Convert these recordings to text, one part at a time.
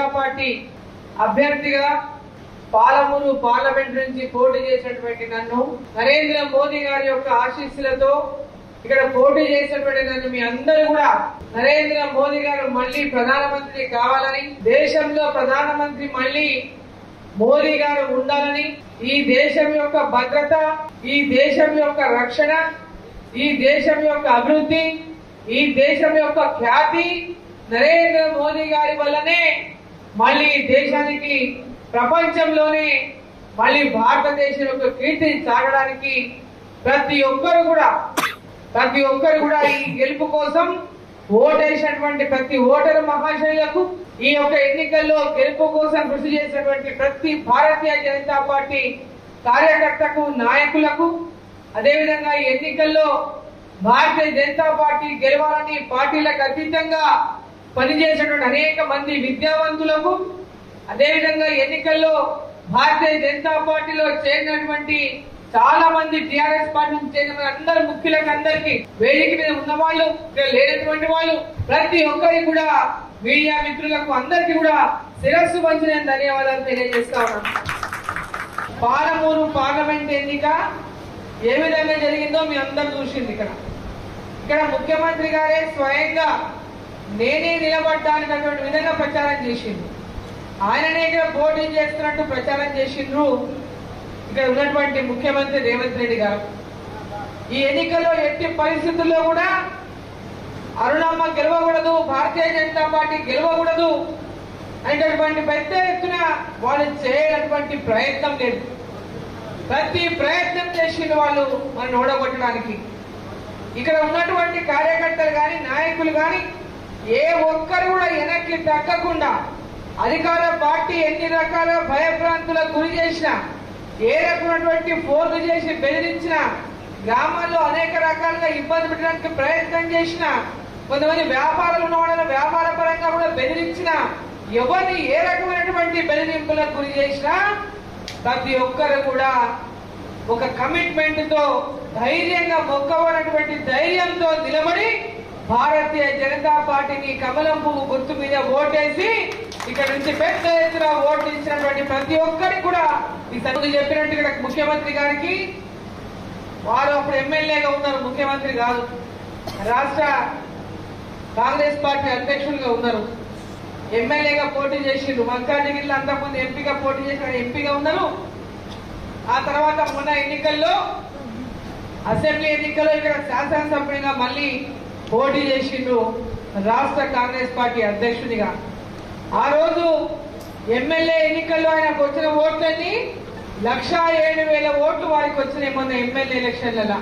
party అభ్యర్థిగా Palamuru parliament నుంచి పోటీ చేసినటువంటి నన్ను నరేంద్ర మోదీ గారి యొక్క ఆశీస్సులతో ఇక్కడ పోటీ చేసినటువంటి నన్ను మీ అందరూ కూడా నరేంద్ర మోదీ గారు మళ్ళీ ప్రధానమంత్రి కావాలని దేశంలో ప్రధానమంత్రి మళ్ళీ మోదీ గారు ఉండాలని ఈ దేశం యొక్క భద్రత ఈ దేశం యొక్క రక్షణ ఈ దేశం యొక్క అభివృద్ధి ఈ దేశం యొక్క ఖ్యాతి నరేంద్ర మోదీ గారి వల్లనే మళ్ళీ ఈ దేశానికి ప్రపంచంలోనే మళ్ళీ భారతదేశం యొక్క కీర్తిని సాగడానికి ప్రతి ఒక్కరు కూడా ప్రతి ఒక్కరు కూడా ఈ గెలుపు కోసం ఓటేసినటువంటి ప్రతి ఓటరు మహాశయులకు ఈ యొక్క ఎన్నికల్లో గెలుపు కోసం కృషి చేసినటువంటి ప్రతి భారతీయ జనతా పార్టీ కార్యకర్తకు నాయకులకు అదేవిధంగా ఈ ఎన్నికల్లో భారతీయ జనతా పార్టీ గెలవాలని పార్టీలకు అతీతంగా పనిచేసినటువంటి అనేక మంది విద్యావంతులకు అదేవిధంగా ఎన్నికల్లో భారతీయ జనతా పార్టీలో చేరినటువంటి చాలా మంది టిఆర్ఎస్ పార్టీ నుంచి చేరిన అందరు ముఖ్యులకు అందరికి వేదిక మీద ఉన్న వాళ్ళు ఇక్కడ లేనటువంటి వాళ్ళు ప్రతి ఒక్కరికి కూడా మీడియా మిత్రులకు అందరికీ కూడా శిరస్సు వంచి నేను ధన్యవాదాలు తెలియజేస్తా ఉన్నాను పాలమూరు పార్లమెంట్ ఎన్నిక ఏ విధంగా జరిగిందో మీ అందరు చూసింది ఇక్కడ ఇక్కడ ముఖ్యమంత్రి గారే స్వయంగా నేనే నిలబడ్డానికి అటువంటి విధంగా ప్రచారం చేసిండు ఆయననే ఇక్కడ పోటీ చేస్తున్నట్టు ప్రచారం చేసిండ్రు ఇక్కడ ఉన్నటువంటి ముఖ్యమంత్రి రేవంత్ రెడ్డి గారు ఈ ఎన్నికల్లో ఎట్టి పరిస్థితుల్లో కూడా అరుణమ్మ గెలవకూడదు భారతీయ జనతా పార్టీ గెలవకూడదు అనేటటువంటి పెద్ద ఎత్తున వాళ్ళు చేయనటువంటి ప్రయత్నం లేదు ప్రతి ప్రయత్నం చేసిన వాళ్ళు మనం ఓడగొట్టడానికి ఇక్కడ ఉన్నటువంటి కార్యకర్తలు కానీ నాయకులు కానీ ఏ ఒక్కరు కూడా వెనక్కి తగ్గకుండా అధికార పార్టీ ఎన్ని రకాల భయభ్రాంతులకు గురి చేసినా ఏ రకమైనటువంటి ఫోర్లు చేసి బెదిరించినా గ్రామాల్లో అనేక రకాలుగా ఇబ్బంది పెట్టడానికి ప్రయత్నం చేసిన కొంతమంది వ్యాపారాలు ఉన్న వాళ్ళని వ్యాపార పరంగా కూడా బెదిరించిన ఎవరిని ఏ రకమైనటువంటి బెదిరింపులకు గురి చేసినా ప్రతి ఒక్కరు కూడా ఒక కమిట్మెంట్ తో ధైర్యంగా మొక్కవనటువంటి ధైర్యంతో నిలబడి భారతీయ జనతా పార్టీని కమలం పువ్వు గుర్తు మీద ఓటేసి ఇక్కడ నుంచి పెద్ద ఎత్తున ఓటు ఇచ్చినటువంటి ప్రతి ఒక్కరికి కూడా ఈ సంగతి చెప్పినట్టు ఇక్కడ ముఖ్యమంత్రి గారికి వారు అప్పుడు ఎమ్మెల్యేగా ఉన్నారు ముఖ్యమంత్రి కాదు రాష్ట్ర కాంగ్రెస్ పార్టీ అధ్యక్షులుగా ఉన్నారు ఎమ్మెల్యేగా పోటీ చేసిండు మల్కాజిగిరిలో అంతకుముందు ఎంపీగా పోటీ చేసిన ఎంపీగా ఉన్నారు ఆ తర్వాత మొన్న ఎన్నికల్లో అసెంబ్లీ ఎన్నికల్లో ఇక్కడ శాసనసభ్యునిగా మళ్ళీ పోటీ చేసిండు రాష్ట్ర కాంగ్రెస్ పార్టీ అధ్యక్షునిగా ఆ రోజు ఎమ్మెల్యే ఎన్నికల్లో ఆయనకు వచ్చిన ఓట్లన్నీ లక్ష ఏడు వేల ఓట్లు వారికి వచ్చినాయి మొన్న ఎమ్మెల్యే ఎలక్షన్లలో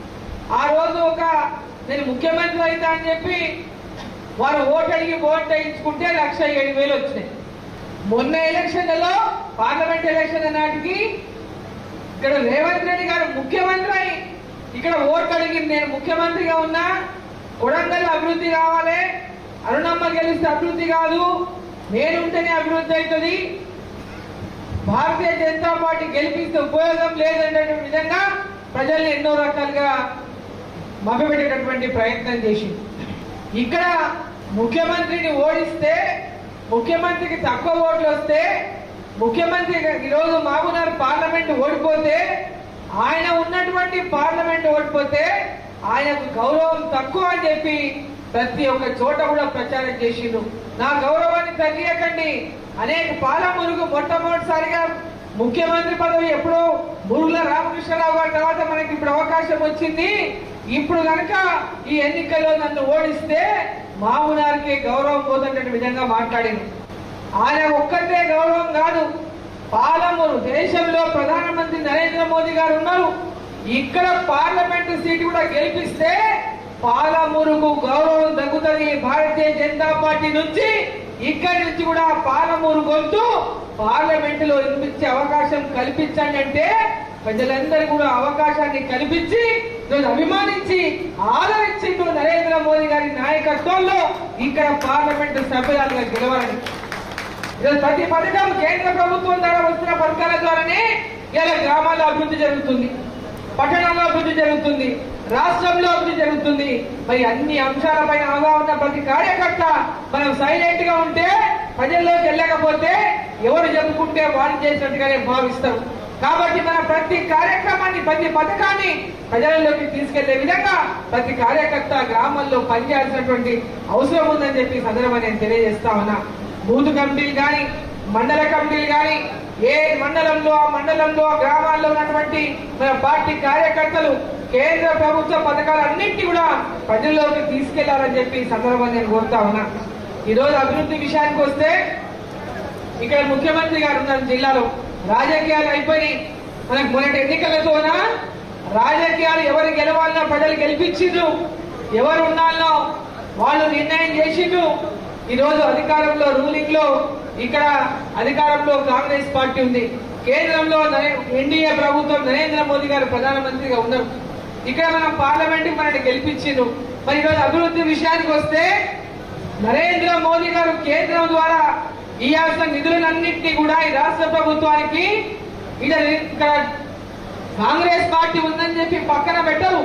ఆ రోజు ఒక నేను ముఖ్యమంత్రి అవుతా అని చెప్పి వారు ఓటు అడిగి ఓటు వేయించుకుంటే లక్ష ఏడు వేలు వచ్చినాయి మొన్న ఎలక్షన్లలో పార్లమెంట్ ఎలక్షన్ నాటికి ఇక్కడ రేవంత్ రెడ్డి గారు ముఖ్యమంత్రి అయి ఇక్కడ ఓటు అడిగి నేను ముఖ్యమంత్రిగా ఉన్నా కొడంగల్ అభివృద్ధి కావాలి అరుణమ్మ గెలిస్తే అభివృద్ధి కాదు నేనుంటేనే అభివృద్ధి అవుతుంది భారతీయ జనతా పార్టీ గెలిపిస్తే ఉపయోగం లేదనే విధంగా ప్రజల్ని ఎన్నో రకాలుగా మభ్యపెట్టేటటువంటి ప్రయత్నం చేసింది ఇక్కడ ముఖ్యమంత్రిని ఓడిస్తే ముఖ్యమంత్రికి తక్కువ ఓట్లు వస్తే ముఖ్యమంత్రి ఈరోజు మహబూబ్నగర్ పార్లమెంట్ ఓడిపోతే ఆయన ఉన్నటువంటి పార్లమెంట్ ఓడిపోతే ఆయనకు గౌరవం తక్కువ అని చెప్పి ప్రతి ఒక్క చోట కూడా ప్రచారం చేసిండు నా గౌరవాన్ని తగ్గియకండి అనేక పాలమురుగు మొట్టమొదటిసారిగా ముఖ్యమంత్రి పదవి ఎప్పుడో మురుగుల రామకృష్ణరావు గారి తర్వాత మనకి ఇప్పుడు అవకాశం వచ్చింది ఇప్పుడు కనుక ఈ ఎన్నికల్లో నన్ను ఓడిస్తే మామూనారికి గౌరవం పోతున్నటువంటి విధంగా మాట్లాడింది ఆయన ఒక్కటే గౌరవం కాదు పాలమూరు దేశంలో ప్రధానమంత్రి నరేంద్ర మోదీ గారు ఉన్నారు ఇక్కడ పార్లమెంటు సీటు కూడా గెలిపిస్తే పాలమూరుకు గౌరవం తగ్గుతుంది భారతీయ జనతా పార్టీ నుంచి ఇక్కడి నుంచి కూడా పాలమూరు గొంతు పార్లమెంట్ లో వినిపించే అవకాశం కల్పించండి అంటే ప్రజలందరూ కూడా అవకాశాన్ని కల్పించి ఈరోజు అభిమానించి ఆదరించిండు నరేంద్ర మోదీ గారి నాయకత్వంలో ఇక్కడ పార్లమెంట్ సభ్యురాలుగా గెలవాలని ఈరోజు ప్రతి పథకం కేంద్ర ప్రభుత్వం ద్వారా వస్తున్న పథకాల ద్వారానే ఇలా గ్రామాల్లో అభివృద్ధి జరుగుతుంది పట్టణాల్లో అభివృద్ధి జరుగుతుంది రాష్ట్రంలో అభివృద్ధి జరుగుతుంది మరి అన్ని అంశాలపైన అవగాహన ప్రతి కార్యకర్త మనం సైలెంట్ గా ఉంటే ప్రజల్లోకి వెళ్ళకపోతే ఎవరు చెప్పుకుంటే వాళ్ళు చేసినట్టుగానే భావిస్తారు కాబట్టి మన ప్రతి కార్యక్రమాన్ని ప్రతి పథకాన్ని ప్రజలలోకి తీసుకెళ్లే విధంగా ప్రతి కార్యకర్త గ్రామాల్లో పనిచేయాల్సినటువంటి అవసరం ఉందని చెప్పి ఈ సందర్భంగా నేను తెలియజేస్తా ఉన్నా బూత్ కమిటీలు కానీ మండల కమిటీలు కానీ ఏ మండలంలో ఆ మండలంలో ఆ గ్రామాల్లో ఉన్నటువంటి మన పార్టీ కార్యకర్తలు కేంద్ర ప్రభుత్వ పథకాలన్నింటినీ కూడా ప్రజల్లోకి తీసుకెళ్లాలని చెప్పి ఈ సందర్భంగా నేను కోరుతా ఉన్నా ఈ రోజు అభివృద్ధి విషయానికి వస్తే ఇక్కడ ముఖ్యమంత్రి గారు ఉన్నారు జిల్లాలో రాజకీయాలు అయిపోయి మనకు మొన్నటి ఎన్నికలతోన రాజకీయాలు ఎవరు గెలవాలనో ప్రజలు గెలిపించిండ్రు ఎవరు ఉండాలనో వాళ్ళు నిర్ణయం చేసిండ్రు ఈ రోజు అధికారంలో రూలింగ్ లో ఇక్కడ అధికారంలో కాంగ్రెస్ పార్టీ ఉంది కేంద్రంలో నరే- ఎన్డీఏ ప్రభుత్వం నరేంద్ర మోదీ గారు ప్రధానమంత్రిగా ఉన్నారు ఇక్కడ మనం పార్లమెంట్ మనల్ని గెలిపించిండ్రు మరి ఈరోజు అభివృద్ధి విషయానికి వస్తే నరేంద్ర మోదీ గారు కేంద్రం ద్వారా ఇవ్వాల్సిన నిధులన్నింటినీ కూడా ఈ రాష్ట్ర ప్రభుత్వానికి ఇక్కడ ఇక్కడ కాంగ్రెస్ పార్టీ ఉందని చెప్పి పక్కన పెట్టరు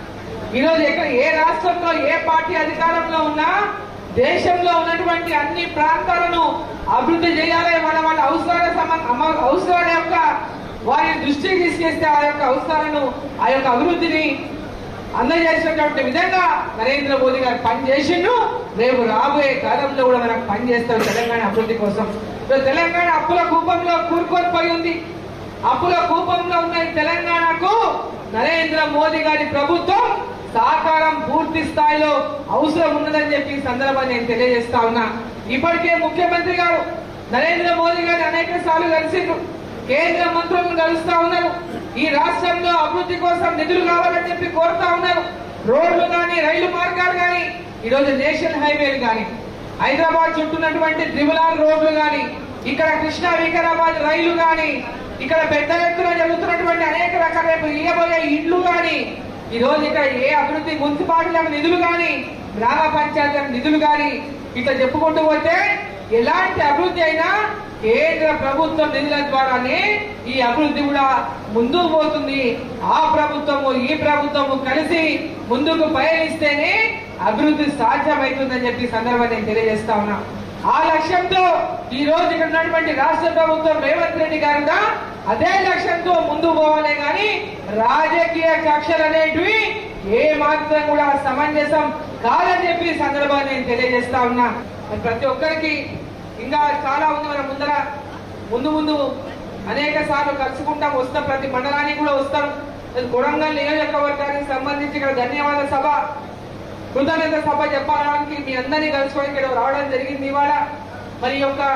ఈరోజు ఎక్కడ ఏ రాష్ట్రంలో ఏ పార్టీ అధికారంలో ఉన్నా దేశంలో ఉన్నటువంటి అన్ని ప్రాంతాలను అభివృద్ధి చేయాలి వాళ్ళ వాళ్ళ అవసరాల సమ- అమ- అవసరాల యొక్క వారి దృష్టికి తీసుకెస్తే ఆ యొక్క అవసరాలను ఆ యొక్క అభివృద్ధిని అందజేసినటువంటి విధంగా నరేంద్ర మోదీ గారు పనిచేసిండు రేపు రాబోయే కాలంలో కూడా మనకు పనిచేస్తారు తెలంగాణ అభివృద్ధి కోసం ఇప్పుడు తెలంగాణ అప్పుల కూపంలో కూరుకొని పోయి ఉంది అప్పుల కూపంలో ఉన్న ఈ తెలంగాణకు నరేంద్ర మోదీ గారి ప్రభుత్వం సహకారం పూర్తి స్థాయిలో అవసరం ఉన్నదని చెప్పి ఈ సందర్భాన్ని నేను తెలియజేస్తా ఉన్నా ఇప్పటికే ముఖ్యమంత్రి గారు నరేంద్ర మోదీ గారు అనేక సార్లు కలిసిండ్రు కేంద్ర మంత్రులను కలుస్తా ఉన్నారు ఈ రాష్ట్రంలో అభివృద్ధి కోసం నిధులు కావాలని చెప్పి కోరుతా ఉన్నారు రోడ్లు కానీ రైలు మార్గాలు కానీ ఈరోజు నేషనల్ హైవేలు కానీ హైదరాబాద్ చుట్టూన్నటువంటి త్రిబులార్ రోడ్లు కానీ ఇక్కడ కృష్ణా వికారాబాద్ రైలు కానీ ఇక్కడ పెద్ద ఎత్తున జరుగుతున్నటువంటి అనేక రకాల రేపు ఇయ్యబోయే ఇండ్లు కానీ ఈ రోజు ఇక్కడ ఏ అభివృద్ధి మున్సిపాలిటీలకు నిధులు కానీ గ్రామ పంచాయతీలకు నిధులు కానీ ఇట్లా చెప్పుకుంటూ పోతే ఎలాంటి అభివృద్ధి అయినా కేంద్ర ప్రభుత్వం నిధుల ద్వారానే ఈ అభివృద్ధి కూడా ముందుకు పోతుంది ఆ ప్రభుత్వము ఈ ప్రభుత్వము కలిసి ముందుకు పయనిస్తేనే అభివృద్ధి సాధ్యమవుతుందని చెప్పి ఈ సందర్భంగా నేను తెలియజేస్తా ఉన్నా ఆ లక్ష్యంతో ఈ రోజు ఇక్కడ ఉన్నటువంటి రాష్ట్ర ప్రభుత్వం రేవంత్ రెడ్డి గారు కూడా అదే లక్ష్యంతో ముందుకు పోవాలే గాని రాజకీయ కక్షలు అనేటివి ఏ మాత్రం కూడా సమంజసం కాదని చెప్పి ఈ సందర్భాన్ని నేను తెలియజేస్తా ఉన్నా మరి ప్రతి ఒక్కరికి ఇంకా చాలా ఉంది మన ముందర ముందు ముందు అనేక సార్లు కలుసుకుంటాం వస్తాం ప్రతి మండలానికి కూడా వస్తాం కొడంగల్ నియోజకవర్గానికి సంబంధించి ఇక్కడ ధన్యవాద సభ కృతజ్ఞత సభ చెప్పడానికి మీ అందరినీ కలుసుకొని ఇక్కడ రావడం జరిగింది ఇవాళ మరి ఈ యొక్క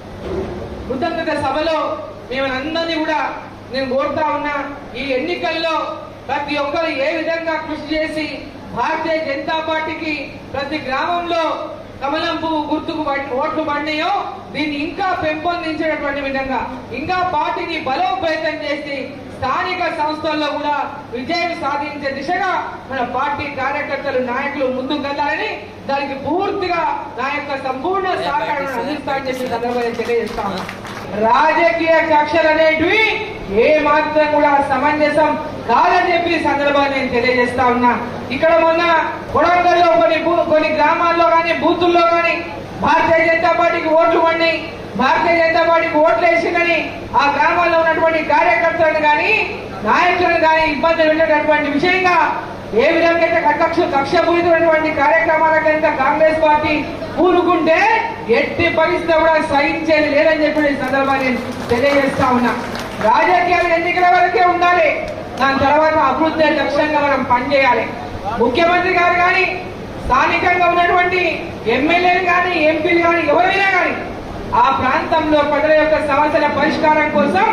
కృతజ్ఞత సభలో మేము అందరినీ కూడా నేను కోరుతా ఉన్నా ఈ ఎన్నికల్లో ప్రతి ఒక్కరు ఏ విధంగా కృషి చేసి భారతీయ జనతా పార్టీకి ప్రతి గ్రామంలో కమలం పువ్వు గుర్తుకు పడి- ఓట్లు పడినాయో దీన్ని ఇంకా పెంపొందించేటటువంటి విధంగా ఇంకా పార్టీని బలోపేతం చేసి స్థానిక సంస్థల్లో కూడా విజయం సాధించే దిశగా మన పార్టీ కార్యకర్తలు నాయకులు ముందుకు వెళ్ళాలని దానికి పూర్తిగా నా యొక్క సంపూర్ణ సహకారం అందిస్తానని చెప్పి సందర్భంగా తెలియజేస్తాను రాజకీయ కక్షలు అనేటివి ఏ మాత్రం కూడా సమంజసం కాదని చెప్పి ఈ సందర్భాన్ని నేను తెలియజేస్తా ఉన్నా ఇక్కడ మొన్న కొడంగల్లో కొన్ని బూ- కొన్ని గ్రామాల్లో కానీ బూతుల్లో కానీ భారతీయ జనతా పార్టీకి ఓట్లు పడి భారతీయ జనతా పార్టీకి ఓట్లు వేసిందని ఆ గ్రామాల్లో ఉన్నటువంటి కార్యకర్తలను కానీ నాయకులను కానీ ఇబ్బంది పెట్టేటటువంటి విషయంగా ఏ విధంగా అయితే కక్ష కక్షపూరితమైనటువంటి కార్యక్రమాల కనుక కాంగ్రెస్ పార్టీ కూరుకుంటే ఎట్టి పరిస్థితి కూడా సహించేది లేదని చెప్పి ఈ సందర్భాన్ని నేను తెలియజేస్తా ఉన్నా రాజకీయాలు ఎన్నికల వరకే ఉండాలి దాని తర్వాత అభివృద్ధి లక్ష్యంగా మనం పనిచేయాలి ముఖ్యమంత్రి గారు కానీ స్థానికంగా ఉన్నటువంటి ఎమ్మెల్యేలు కానీ ఎంపీలు కానీ ఎవరైనా కానీ ఆ ప్రాంతంలో ప్రజల యొక్క సమస్యల పరిష్కారం కోసం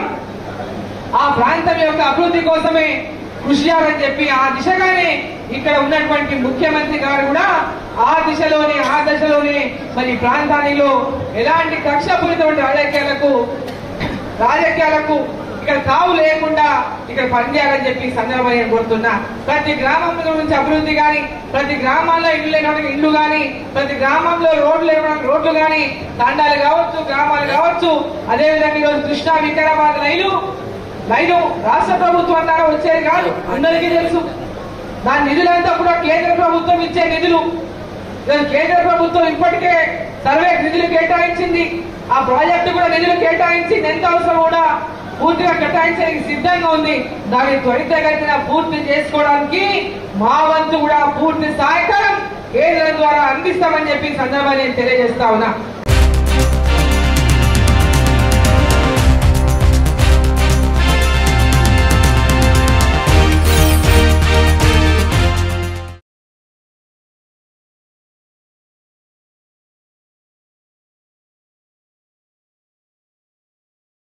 ఆ ప్రాంతం యొక్క అభివృద్ధి కోసమే కృషి చేయాలని చెప్పి ఆ దిశగానే ఇక్కడ ఉన్నటువంటి ముఖ్యమంత్రి గారు కూడా ఆ దిశలోనే ఆ దశలోనే మరి ఈ ప్రాంతానిలో ఎలాంటి కక్షపూరితమైన రాజకీయాలకు రాజకీయాలకు ఇక్కడ తావు లేకుండా ఇక్కడ పనిచేయాలని చెప్పి ఈ సందర్భంగా నేను కోరుతున్నా ప్రతి గ్రామంలో నుంచి అభివృద్ధి కానీ ప్రతి గ్రామాల్లో ఇల్లు లేని వాళ్ళకి ఇల్లు కానీ ప్రతి గ్రామంలో రోడ్లు లేని వాళ్ళకి రోడ్లు కానీ తండాలు కావచ్చు గ్రామాలు కావచ్చు అదేవిధంగా ఈరోజు కృష్ణా వికారాబాద్ రైలు రైలు రాష్ట్ర ప్రభుత్వం ద్వారా వచ్చేది కాదు అందరికీ తెలుసు దాని నిధులంతా కూడా కేంద్ర ప్రభుత్వం ఇచ్చే నిధులు దాని కేంద్ర ప్రభుత్వం ఇప్పటికే సర్వే నిధులు కేటాయించింది ఆ ప్రాజెక్టు కూడా నిధులు కేటాయించింది ఎంత అవసరం కూడా పూర్తిగా కేటాయించడానికి సిద్ధంగా ఉంది దాన్ని త్వరితగతిన పూర్తి చేసుకోవడానికి మా వంతు కూడా పూర్తి సహాయకరం కేంద్రం ద్వారా అందిస్తామని చెప్పి ఈ సందర్భాన్ని నేను తెలియజేస్తా ఉన్నా